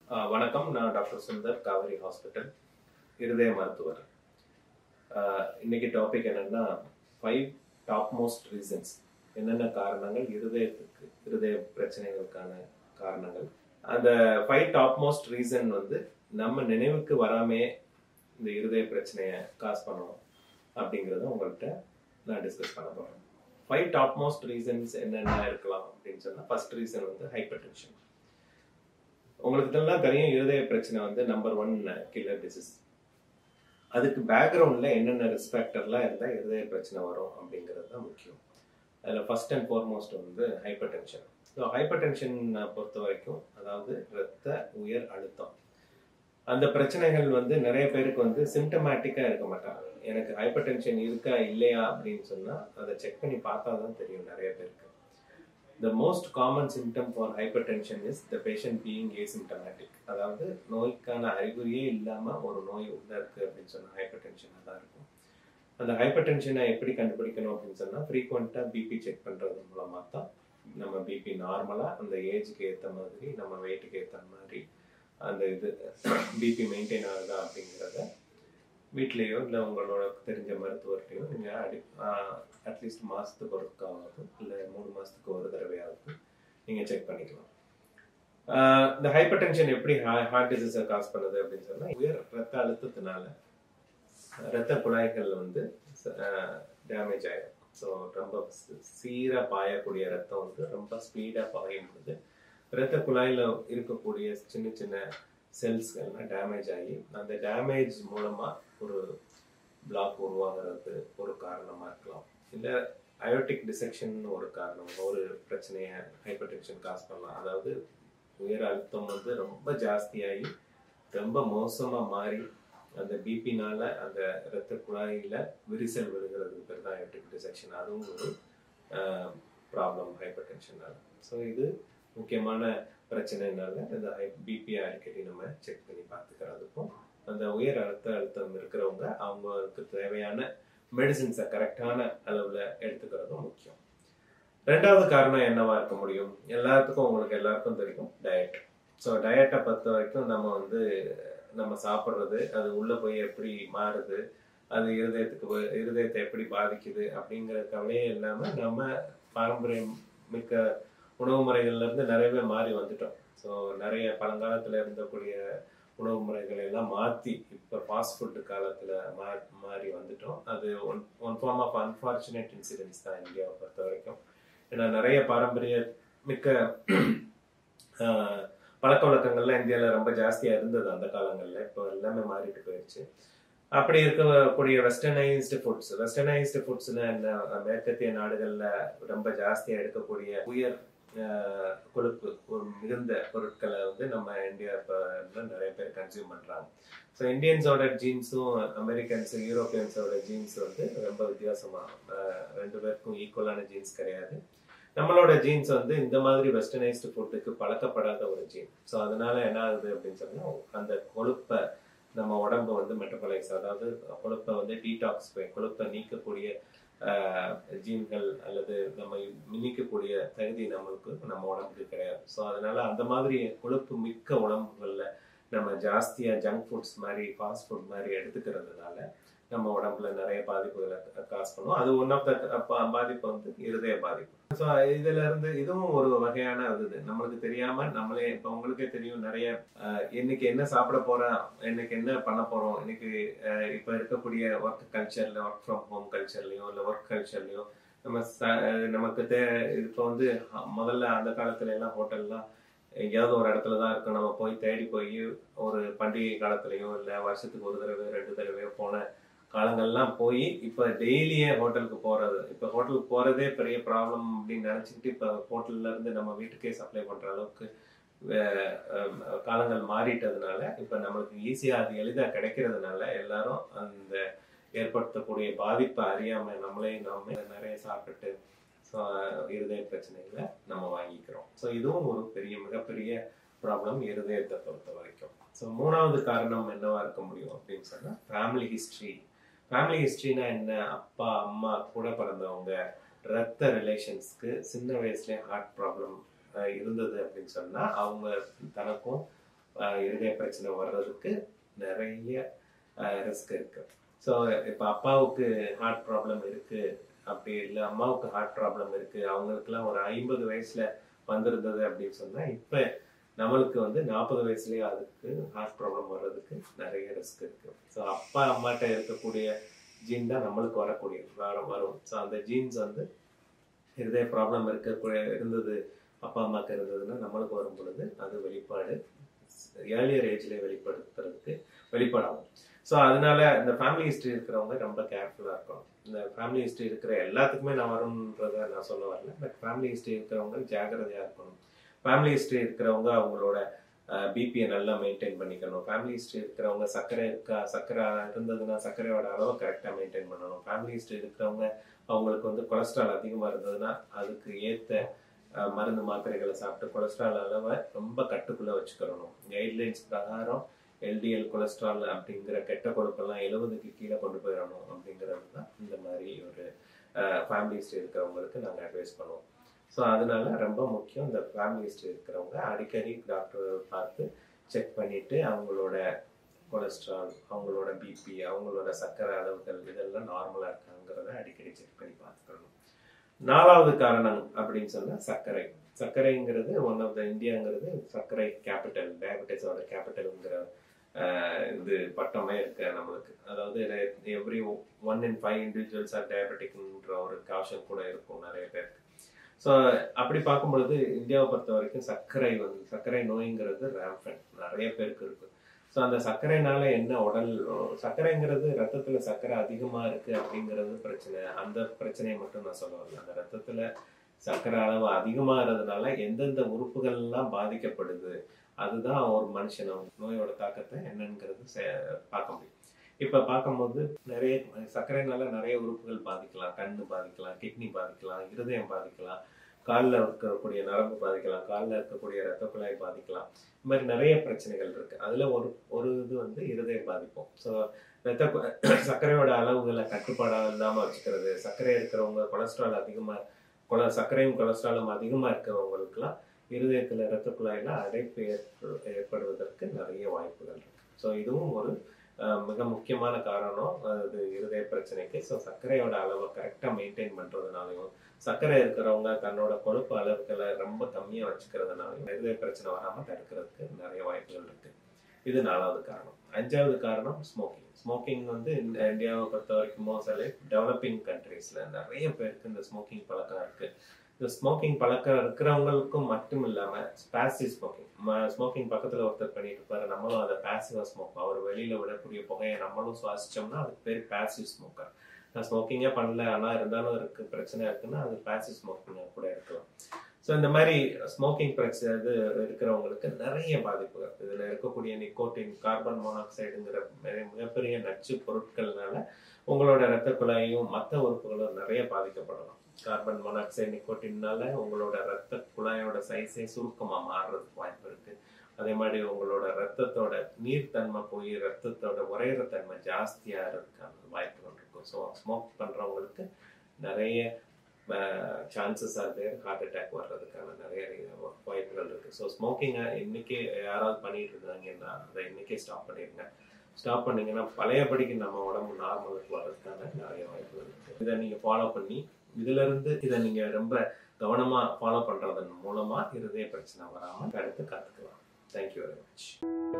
ஆஹ் வணக்கம் நான் doctor Sundar Kaveri hospital இருதய மருத்துவர் ஆஹ் இன்னைக்கு டாபிக் என்னன்னா ஃபைவ் டாப் மோஸ்ட் ரீசன்ஸ் என்னென்ன காரணங்கள் இருதயத்துக்கு இருதய பிரச்சனைகளுக்கான காரணங்கள் அந்த ஃபைவ் டாப் மோஸ்ட் ரீசன் வந்து நம்ம நினைவுக்கு வராமே இந்த இருதய பிரச்சனையை காஸ் பண்ணணும் அப்படிங்கிறத உங்கள்கிட்ட நான் டிஸ்கஸ் பண்ண போறேன் ஃபைவ் டாப் மோஸ்ட் ரீசன்ஸ் என்னென்ன இருக்கலாம் அப்படின்னு சொன்னா ஃபர்ஸ்ட் ரீசன் வந்து ஹைப்பர் டென்ஷன் உங்களுக்கு இதெல்லாம் தெரியும் இருதய பிரச்சனை வந்து நம்பர் ஒன் கில்லர் டிசீஸ் அதுக்கு பேக்ரவுண்ட்ல என்னென்ன ரிஸ்க் ஃபேக்டர்லாம் இருந்தால் இருதய பிரச்சனை வரும் அப்படிங்கிறது தான் முக்கியம் அதில் ஃபர்ஸ்ட் அண்ட் ஃபார்மோஸ்ட் வந்து hypertension so hypertension பொறுத்த வரைக்கும் அதாவது இரத்த உயர் அழுத்தம் அந்த பிரச்சனைகள் வந்து நிறைய பேருக்கு வந்து சிம்டமேட்டிக்காக இருக்க மாட்டாங்க எனக்கு ஹைப்பர் டென்ஷன் இருக்கா இல்லையா அப்படின்னு சொன்னால் அதை செக் பண்ணி பார்த்தா தான் தெரியும் நிறைய பேருக்கு the most common symptom for hypertension is the patient being asymptomatic அதாவது நோய்க்கான அறிகுறியே இல்லாமல் ஒரு நோய் உள்ள இருக்கு அப்படின்னு சொன்னால் ஹைப்பர் டென்ஷனாக தான் இருக்கும் அந்த ஹைப்பர் டென்ஷனை எப்படி கண்டுபிடிக்கணும் அப்படின்னு சொன்னால் ஃப்ரீக்வெண்ட்டாக பிபி செக் பண்ணுறது மூலமாக தான் நம்ம பிபி நார்மலாக அந்த ஏஜுக்கு ஏற்ற மாதிரி நம்ம வெயிட்டுக்கு ஏற்ற மாதிரி அந்த இது பிபி மெயின்டைன் ஆகுதா அப்படிங்கிறத வீட்லேயோ இல்லை உங்களோட தெரிஞ்ச மருத்துவர்கிட்டையோ நீங்கள் அடி அட்லீஸ்ட் மாதத்துக்கு ஒருக்காவது இல்லை மூணு மாதத்துக்கு ஒரு தடவையாவது நீங்கள் செக் பண்ணிக்கலாம் ஆஹ் இந்த ஹைப்பர் டென்ஷன் எப்படி ஹார்ட் டிசீஸை காஸ் பண்ணுது அப்படின்னு சொன்னால் உயர் ரத்த அழுத்தத்தினால ரத்த குழாய்கள் வந்து டேமேஜ் ஆயிடும் ஸோ ரொம்ப சீராக பாயக்கூடிய ரத்தம் வந்து ரொம்ப ஸ்பீடாக பாயும் போது ரத்த குழாயில் இருக்கக்கூடிய சின்ன சின்ன செல்ஸ்கள்லாம் டேமேஜ் ஆகி அந்த டேமேஜ் மூலமாக ஒரு பிளாக் உருவாகிறது ஒரு காரணமாக இருக்கலாம் இல்லை அயோட்டிக் டிசெக்ஷன் ஒரு காரணம் ஒரு பிரச்சனையை ஹைப்பர் டென்ஷன் காஸ் பண்ணலாம் அதாவது உயர் அழுத்தம் வந்து ரொம்ப ஜாஸ்தியாகி ரொம்ப மோசமாக மாறி அந்த பிபினால அந்த இரத்த குழாயில விரிசல் விழுகிறது பேர் தான் அயோட்டிக் டிசெக்ஷன் அதுவும் ஒரு ப்ராப்ளம் ஹைப்பர் டென்ஷனால ஸோ இது முக்கியமான பிரச்சனைனால இந்த பிபி அடிக்கடி நம்ம செக் பண்ணி பார்த்துக்கிறதுக்கும் அந்த உயர் அழுத்த அழுத்தம் இருக்கிறவங்க அவங்களுக்கு தேவையான மெடிசின்ஸை கரெக்டான அளவில் எடுத்துக்கிறதும் முக்கியம் ரெண்டாவது காரணம் என்னவா இருக்க முடியும் எல்லாத்துக்கும் உங்களுக்கு எல்லாருக்கும் தெரியும் டயட் ஸோ டயட்டை பொறுத்த வரைக்கும் நம்ம வந்து நம்ம சாப்பிட்றது அது உள்ளே போய் எப்படி மாறுது அது இருதயத்துக்கு போய் இருதயத்தை எப்படி பாதிக்குது அப்படிங்கிற கவலையே இல்லாமல் நம்ம பாரம்பரியம் மிக்க உணவு முறைகள்லேருந்து நிறையவே மாறி வந்துட்டோம் ஸோ நிறைய பழங்காலத்தில் இருந்தக்கூடிய உணவு முறைகளை எல்லாம் மாற்றி இப்போ ஃபாஸ்ட் ஃபுட்டு காலத்தில் மா மாறி வந்துட்டோம் அது one one form of unfortunate incidents தான் இந்தியாவை பொறுத்த வரைக்கும் ஏன்னா நிறைய பாரம்பரிய மிக்க பழக்க வழக்கங்கள்லாம் இந்தியாவில் ரொம்ப ஜாஸ்தியாக இருந்தது அந்த காலங்களில் இப்போ எல்லாமே மாறிட்டு போயிடுச்சு அப்படி இருக்கக்கூடிய வெஸ்டர்னைஸ்டு ஃபுட்ஸ் வெஸ்டர்னைஸ்டு ஃபுட்ஸ்னா என்ன மேற்கத்திய நாடுகளில் ரொம்ப ஜாஸ்தியாக எடுக்கக்கூடிய உயர் கொழுப்பு ஒரு மிகுந்த பொருட்களை வந்து நம்ம இந்தியா இப்போ நிறைய பேர் கன்சியூம் பண்ணுறாங்க ஸோ இந்தியன்ஸோட ஜீன்ஸும் அமெரிக்கன்ஸ் யூரோப்பியன்ஸோட ஜீன்ஸ் வந்து ரொம்ப வித்தியாசமாக ரெண்டு பேருக்கும் ஈக்குவலான ஜீன்ஸ் கிடையாது நம்மளோட ஜீன்ஸ் வந்து இந்த மாதிரி வெஸ்டர்னைஸ்டு ஃபுட்டுக்கு பழக்கப்படாத ஒரு ஜீன் ஸோ அதனால என்ன ஆகுது அப்படின்னு சொன்னால் அந்த கொழுப்பை நம்ம உடம்பு வந்து மெட்டபலைஸ் அதாவது கொழுப்பை வந்து டீடாக்ஸ் கொழுப்பை நீக்கக்கூடிய ஜீன்கள் அல்லது நம்ம மினிக்கக்கூடிய தகுதி நம்மளுக்கு நம்ம உடம்புக்கு கிடையாது ஸோ அதனால அந்த மாதிரி கொழுப்பு மிக்க உடம்புகளில் நம்ம ஜாஸ்தியாக ஜங்க் ஃபுட்ஸ் மாதிரி ஃபாஸ்ட் ஃபுட் மாதிரி எடுத்துக்கிறதுனால நம்ம உடம்புல நிறைய பாதிப்புகளை காசு பண்ணுவோம் அது ஒன் ஆஃப் த பாதிப்பு வந்து இருதய பாதிப்பு ஸோ இதுல இருந்து இதுவும் ஒரு வகையான இது நம்மளுக்கு தெரியாம நம்மளே இப்போ உங்களுக்கே தெரியும் நிறைய இன்னைக்கு என்ன சாப்பிட போறோம் இன்னைக்கு என்ன பண்ண போறோம் இன்னைக்கு இப்போ இருக்கக்கூடிய ஒர்க் கல்ச்சர்ல ஒர்க் ஃப்ரம் ஹோம் கல்ச்சர்லயும் இல்லை ஒர்க் கல்ச்சர்லயும் நம்ம நமக்கு தே இப்போ வந்து முதல்ல அந்த காலத்துல எல்லாம் ஹோட்டல்லாம் எங்கேயாவது ஒரு இடத்துல தான் இருக்கும் நம்ம போய் தேடி போய் ஒரு பண்டிகை காலத்துலயோ இல்லை வருஷத்துக்கு ஒரு தடவை ரெண்டு தடவையோ போன காலங்கள்லாம் போய் இப்போ டெய்லியே ஹோட்டலுக்கு போகிறது இப்போ ஹோட்டலுக்கு போகிறதே பெரிய ப்ராப்ளம் அப்படின்னு நினச்சிக்கிட்டு இப்போ ஹோட்டல்ல இருந்து நம்ம வீட்டுக்கே சப்ளை பண்ணுற அளவுக்கு காலங்கள் மாறிட்டதுனால இப்போ நம்மளுக்கு ஈஸியாக அது எளிதாக கிடைக்கிறதுனால எல்லாரும் அந்த ஏற்படுத்தக்கூடிய பாதிப்பை அறியாமல் நம்மளே நாம நிறைய சாப்பிட்டுட்டு ஸோ இருதய பிரச்சனைகளை நம்ம வாங்கிக்கிறோம் ஸோ இதுவும் ஒரு பெரிய மிகப்பெரிய ப்ராப்ளம் இருதயத்தை பொறுத்த வரைக்கும் ஸோ மூணாவது காரணம் என்னவா இருக்க முடியும் அப்படின்னு சொன்னால் ஃபேமிலி ஹிஸ்ட்ரி ஃபேமிலி ஹிஸ்ட்ரினா என்ன அப்பா அம்மா கூட பிறந்தவங்க ரத்த ரிலேஷன்ஸ்க்கு சின்ன வயசுலேயே ஹார்ட் ப்ராப்ளம் இருந்தது அப்படின்னு சொன்னால் அவங்க தனக்கும் ஆஹ் இருதய பிரச்சனை வர்றதுக்கு நிறைய ரிஸ்க் இருக்கு ஸோ இப்போ அப்பாவுக்கு ஹார்ட் ப்ராப்ளம் இருக்கு அப்படி இல்லை அம்மாவுக்கு ஹார்ட் ப்ராப்ளம் இருக்கு அவங்களுக்குலாம் ஒரு ஐம்பது வயசுல வந்திருந்தது அப்படின்னு சொன்னா இப்போ நம்மளுக்கு வந்து நாற்பது வயசுலயே அதுக்கு ஹார்ட் ப்ராப்ளம் வர்றதுக்கு நிறைய ரிஸ்க் இருக்கு ஸோ அப்பா அம்மாட்ட இருக்கக்கூடிய ஜீன் தான் நம்மளுக்கு வரக்கூடிய வர- வரும் ஸோ அந்த ஜீன்ஸ் வந்து இருதய ப்ராப்ளம் இருக்கக்கூடிய இருந்தது அப்பா அம்மாக்கு இருந்ததுன்னா நம்மளுக்கு வரும் பொழுது அது வெளிப்பாடு ஏர்லியர் ஏஜ்லேயே வெளிப்படுத்துறதுக்கு வெளிப்படாகும் ஸோ அதனால இந்த ஃபேமிலி ஹிஸ்ட்ரி இருக்கிறவங்க ரொம்ப கேர்ஃபுல்லாக இருக்கணும் இந்த ஃபேமிலி ஹிஸ்ட்ரி இருக்கிற எல்லாத்துக்குமே நான் வரும்ன்றத நான் சொல்ல வரல பட் ஃபேமிலி ஹிஸ்ட்ரி இருக்கிறவங்க ஜாக்கிரதையாக இருக்கணும் ஃபேமிலி ஹிஸ்ட்ரி இருக்கிறவங்க அவங்களோட பிபியை நல்லா மெயின்டைன் பண்ணிக்கணும் ஃபேமிலி ஹிஸ்ட்ரி இருக்கிறவங்க சர்க்கரை இருக்கா சர்க்கரை இருந்ததுன்னா சர்க்கரையோட அளவை கரெக்டாக மெயின்டைன் பண்ணணும் ஃபேமிலி ஹிஸ்ட்ரி இருக்கிறவங்க அவங்களுக்கு வந்து கொலஸ்ட்ரால் அதிகமாக இருந்ததுன்னா அதுக்கு ஏற்ற அஹ், மருந்து மாத்திரைகளை சாப்பிட்டு கொலஸ்ட்ரால் அளவை ரொம்ப கட்டுக்குள்ளே வச்சுக்கிறணும் கைட்லைன்ஸ் பிரகாரம் எல்டிஎல் கொலஸ்ட்ரால் அப்படிங்கிற கெட்ட கொழுப்பெல்லாம் எழுபதுக்கு கீழே கொண்டு போயிடணும் அப்படிங்கிறது தான் இந்த மாதிரி ஒரு ஃபேமிலி ஹிஸ்ட்ரி இருக்கிறவங்களுக்கு நாங்கள் அட்வைஸ் பண்ணுவோம் ஸோ அதனால ரொம்ப முக்கியம் இந்த ஃபேமிலி ஹிஸ்ட்ரி இருக்கிறவங்க அடிக்கடி டாக்டர் பார்த்து செக் பண்ணிட்டு அவங்களோட கொலஸ்ட்ரால் அவங்களோட பிபி அவங்களோட சர்க்கரை அளவுகள் இதெல்லாம் நார்மலாக இருக்காங்கிறத அடிக்கடி செக் பண்ணி பார்த்துக்கணும் நாலாவது காரணம் அப்படின்னு சொன்னா சர்க்கரை சர்க்கரைங்கிறது ஒன் ஆஃப் த இந்தியாங்கிறது சர்க்கரை கேபிட்டல் டயபெட்டிஸோட கேபிட்டல்ங்கிற இது பட்டமே இருக்கு நம்மளுக்கு அதாவது every one in five individuals are டயபெட்டிக்ன்ற ஒரு காஷன் கூட இருக்கும் நிறைய பேருக்கு ஸோ அப்படி பார்க்கும் பொழுது இந்தியாவை பொறுத்த வரைக்கும் சர்க்கரை வந்து சர்க்கரை நோய்ங்கிறது ரேம்ஃபன் நிறைய பேருக்கு இருக்கு ஸோ அந்த சர்க்கரைனால என்ன உடல் சர்க்கரைங்கிறது ரத்தத்துல சர்க்கரை அதிகமா இருக்கு அப்படிங்கிறது பிரச்சனை அந்த பிரச்சனையை மட்டும் நான் சொல்ல வரல அந்த ரத்தத்துல சர்க்கரை அளவு அதிகமாகிறதுனால எந்தெந்த உறுப்புகள் எல்லாம் பாதிக்கப்படுது அதுதான் ஒரு மனுஷன் நோயோட தாக்கத்தை என்னங்கிறது செ- பார்க்க முடியும் இப்ப பார்க்கும்போது நிறைய சர்க்கரைனால நிறைய உறுப்புகள் பாதிக்கலாம் கண்ணு பாதிக்கலாம் கிட்னி பாதிக்கலாம் இருதயம் பாதிக்கலாம் காலில் இருக்கக்கூடிய நரம்பு பாதிக்கலாம் காலில் இருக்கக்கூடிய ரத்த குழாய் பாதிக்கலாம் இந்த மாதிரி நிறைய பிரச்சனைகள் இருக்கு அதுல ஒரு ஒரு இது வந்து இருதய பாதிப்போம் ஸோ ரத்த கு- சர்க்கரையோட அளவுகளை கட்டுப்பாடாக இல்லாம வச்சுக்கிறது சர்க்கரை இருக்கிறவங்க கொலஸ்ட்ரால் அதிகமா கொல சர்க்கரையும் கொலஸ்ட்ராலும் அதிகமா இருக்கிறவங்களுக்குலாம் இருதயத்துல ரத்த குழாயில அடைப்பு ஏற்ப- ஏற்படுவதற்கு நிறைய வாய்ப்புகள் இருக்கு ஸோ இதுவும் ஒரு அஹ், மிக முக்கியமான காரணம் அது இருதய பிரச்சனைக்கு ஸோ சர்க்கரையோட அளவை கரெக்டாக மெயின்டைன் பண்றதுனாலையும் சர்க்கரை இருக்கிறவங்க தன்னோட கொழுப்பு அளவுகளை ரொம்ப கம்மியா வச்சுக்கிறதுனாலையும் இருதய பிரச்சனை வராம தடுக்கிறதுக்கு நிறைய வாய்ப்புகள் இருக்கு இது நாலாவது காரணம் அஞ்சாவது காரணம் ஸ்மோக்கிங் ஸ்மோக்கிங் வந்து இந்த இந்தியாவை பொறுத்த வரைக்கும் மோஸ்ட்லி டெவலப்பிங் கண்ட்ரீஸ்ல நிறைய பேருக்கு இந்த ஸ்மோக்கிங் பழக்கம் இருக்கு இந்த ஸ்மோக்கிங் பழக்கம் இருக்கிறவங்களுக்கும் மட்டும் இல்லாம பாசிவ் ஸ்மோக்கிங் ஸ்மோக்கிங் பக்கத்துல ஒருத்தர் பண்ணிட்டு இருப்பாரு நம்மளும் அதை பாசிவா ஸ்மோக் அவர் வெளியில விடக்கூடிய புகையை நம்மளும் சுவாசிச்சோம்னா அதுக்கு பேர் பாசிவ் ஸ்மோக்கர் நான் ஸ்மோக்கிங்கே பண்ணல ஆனா இருந்தாலும் இருக்கு பிரச்சனை இருக்குன்னா அது பாசிவ் ஸ்மோக்கிங் கூட இருக்கலாம் ஸோ இந்த மாதிரி ஸ்மோக்கிங் பிரச்சனை இது இருக்கிறவங்களுக்கு நிறைய பாதிப்புகள் இதுல இருக்கக்கூடிய நிக்கோட்டின் கார்பன் மோனாக்சைடுங்கிற மிக- மிகப்பெரிய நச்சு பொருட்கள்னால உங்களோட ரத்த குழாயும் மற்ற உறுப்புகளும் நிறைய பாதிக்கப்படலாம் கார்பன் மோனாக்சைடு நிக்கோட்டின்னால உங்களோட ரத்த குழாயோட சைஸே சுருக்கமா மாறுறதுக்கு வாய்ப்பு இருக்கு அதே மாதிரி உங்களோட ரத்தத்தோட நீர்த்தன்மை போய் ரத்தத்தோட உறையிற தன்மை ஜாஸ்தியா இருக்கான வாய்ப்புகள் இருக்கும் ஸோ ஸ்மோக் பண்றவங்களுக்கு நிறைய chances are there heart attack வர்றதுக்கான நிறைய வாய்ப்புகள் இருக்கு ஸோ ஸ்மோக்கிங்கை இன்னைக்கே யாராவது பண்ணிட்டு இருந்தாங்கன்னா அதை இன்னைக்கே ஸ்டாப் பண்ணிடுங்க ஸ்டாப் பண்ணீங்கன்னா பழையபடிக்கு நம்ம உடம்பு நார்மலுக்கு வர்றதுக்கான நிறைய வாய்ப்புகள் இருக்கு இதை நீங்க ஃபாலோ பண்ணி இதுல இருந்து இதை நீங்க ரொம்ப கவனமா ஃபாலோ பண்றதன் மூலமா இருதய பிரச்சனை வராம தடுத்து காத்துக்கலாம் தேங்க்யூ வெரி மச்